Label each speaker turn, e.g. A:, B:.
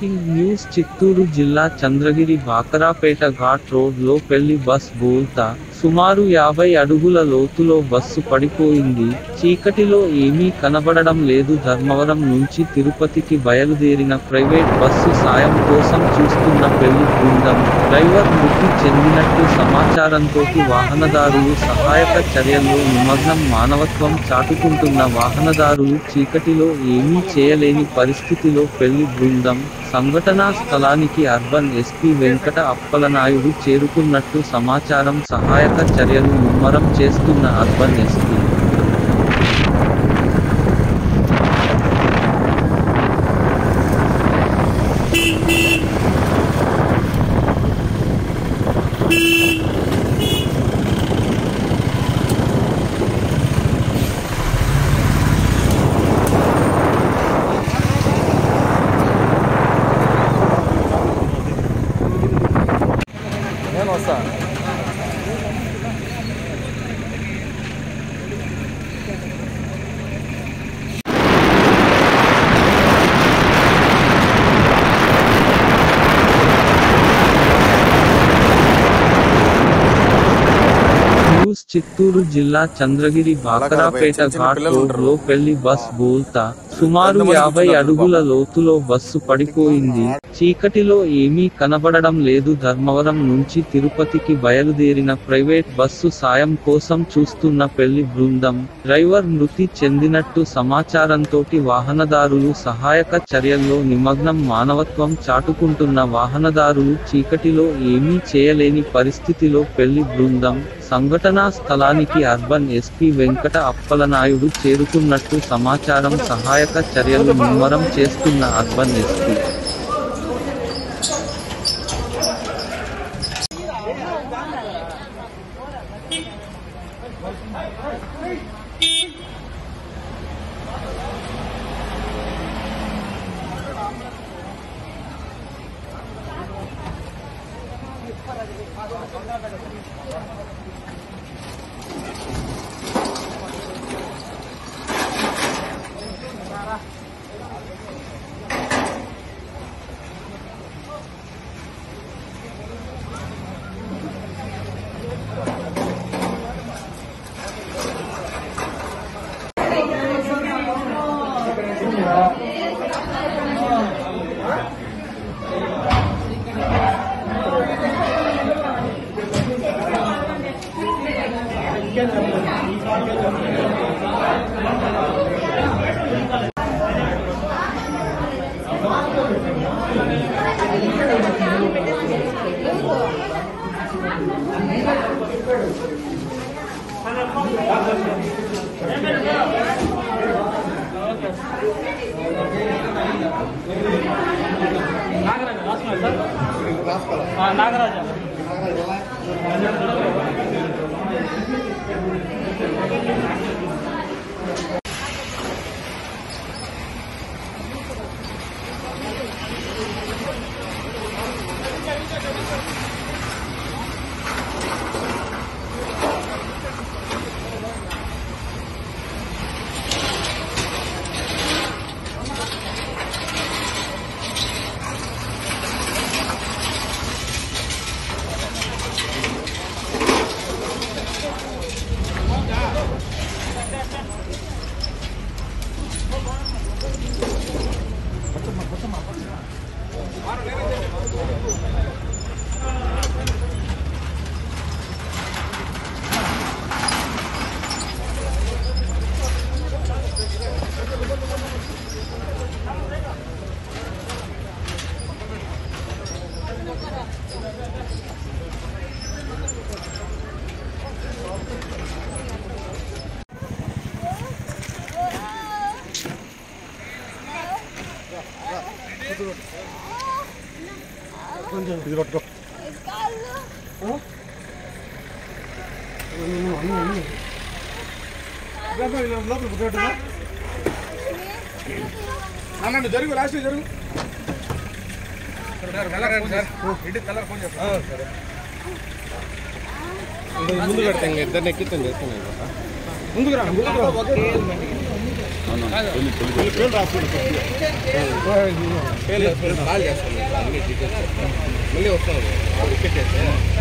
A: Breaking news Chittoor జిల్లా Chandragiri Bhakarapeta ghat road లో పెళ్లి బస్ బోల్తా సుమారు యాభై అడుగుల లోతులో బస్సు పడిపోయింది చీకటిలో ఏమీ కనబడడం లేదు ధర్మవరం నుంచి తిరుపతికి బయలుదేరిన ప్రైవేట్ బస్సు సాయం కోసం చూస్తున్న పెళ్లి బృందం డ్రైవర్ మృతి చెందినట్టు సమాచారంతోటి వాహనదారులు సహాయక చర్యల్లో నిమగ్నం మానవత్వం చాటుకుంటున్న వాహనదారులు చీకటిలో ఏమీ చేయలేని పరిస్థితిలో పెళ్లి బృందం సంఘటనా స్థలానికి అర్బన్ ఎస్పీ వెంకట అప్పలనాయుడు చేరుకున్నట్టు సమాచారం సహాయక చర్యలు ముమ్మరం చేస్తున్న అర్బన్ ఎస్పీ
B: నేను వస్తా
A: న్యూస్ చిత్తూరు జిల్లా చంద్రగిరి బాకరాపేట ఘాట్ రోడ్ లో పెళ్లి బస్ బోల్తా సుమారు యాభై అడుగుల లోతులో బస్సు పడిపోయింది చీకటిలో ఏమీ కనబడడం లేదు ధర్మవరం నుంచి తిరుపతికి బయలుదేరిన ప్రైవేట్ బస్సు సాయం కోసం చూస్తున్న పెళ్లి బృందం డ్రైవర్ మృతి చెందినట్టు సమాచారంతోటి వాహనదారులు సహాయక చర్యల్లో నిమగ్నం మానవత్వం చాటుకుంటున్న వాహనదారులు చీకటిలో ఏమీ చేయలేని పరిస్థితిలో పెళ్లి బృందం సంఘటనా స్థలానికి అర్బన్ ఎస్పీ వెంకట అప్పలనాయుడు చేరుకున్నట్టు సమాచారం సహాయక చర్యలు ముమ్మరం చేస్తున్న అర్బన్ ఎస్పీ
B: ఇది పట్టుకో లోపల కూర్చోబెట్టుకో. అన్న జరుగు లాస్ట్ జరుగు
C: ముందు పెడతా ఇంకా ఇద్దరిని ఎక్కిస్తాను చేస్తాను
B: ముందుకు రా ముందుకు రా పేరు రాసుకోండి
C: కాల్ చేస్తాను అన్ని డీటెయిల్స్ చెప్తాను. మళ్ళీ వస్తాను రిపీట్ చేస్తే